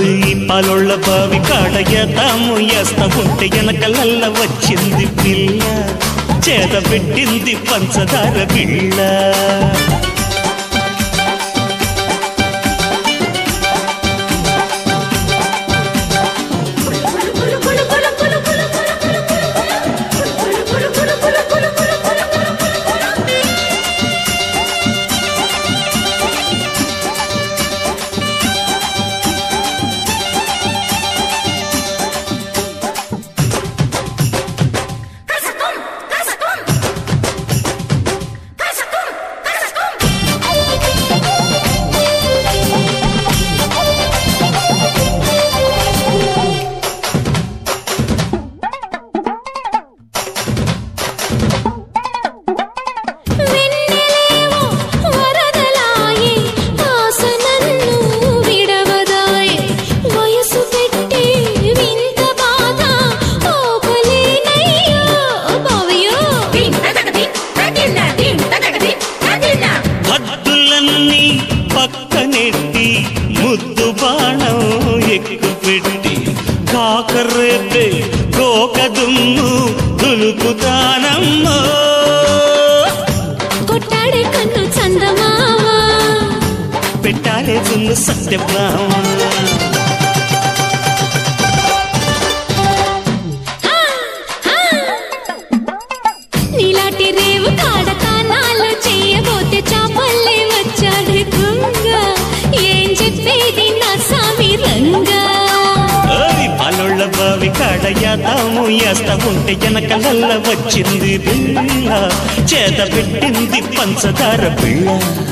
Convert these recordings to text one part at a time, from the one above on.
ఈ పాలోళ్ళ బావి కాడ ఎతాము వేస్తా ఉంటే వెనకలల్ల వచ్చింది పిల్ల చేత పెట్టింది పంచదార పిల్ల వెన్నెలేవో వరదలాయే ఆశ నన్ను విడవదాయే వయసు పెట్టే వింత బాధ ఓపలేనయ్యో బావయ్యో హద్దులన్నీ పక్కనెట్టి ముద్దు బాణం ఎక్కు పెట్టి కాకరేపే కోక దుమ్ము దులుపుతానమ్మో కొట్టాడే కన్ను చందమావా పెట్టాలే దున్ను సత్యభామ నీలాంటి రేవు కాడ తానాలు చెయ్యబోతే చాపల్లే వచ్చాడే కుంగ ఏం చెప్పేది నా సామి రంగా ఓయ్ పాలోళ్ళ బావి కాడ యాతాము వేస్తా ఉంటే వెనకలల్ల వచ్చింది పిల్ల చేత పెట్టింది పంచదార పిల్ల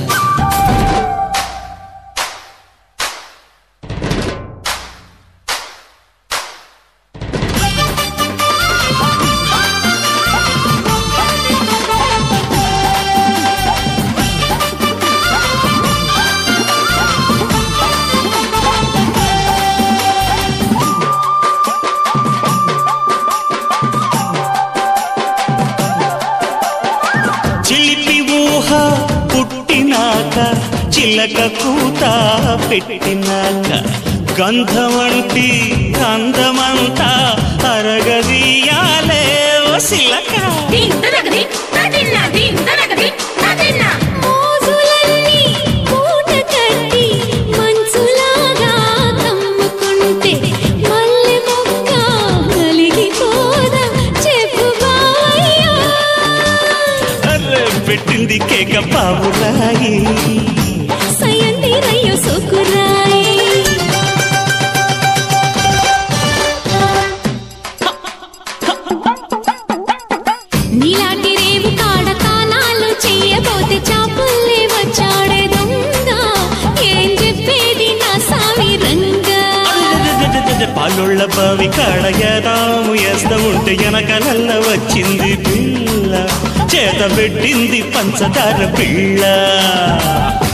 చిలిపి ఊహ పుట్టినాక చిలక కూత పెట్టినాక గంధమంటి అందమంతా అరగదీయాలే ఓ సిలక మోజులన్నీ మూట కట్టి మంచులాగా కమ్ముకుంటే మల్లె మొక్క నలిగిపోదా చెప్పు బావయ్యా అర్రె పెట్టింది కేక పావురాయి సయంది రయ్యో సోకురాయి నీలాంటి రేవు కాడ తానాలు చెయ్యబోతే చాపల్లే వచ్చాడే దొంగ ఏం చెప్పేది నా సామి రంగా అరెరెరెరెరెరె, పాలోళ్ళ బావి కాడ ఏదాము వేస్తా ఉంటే వెనకలల్ల వచ్చింది పిల్ల చేత పెట్టింది పంచదార పిల్ల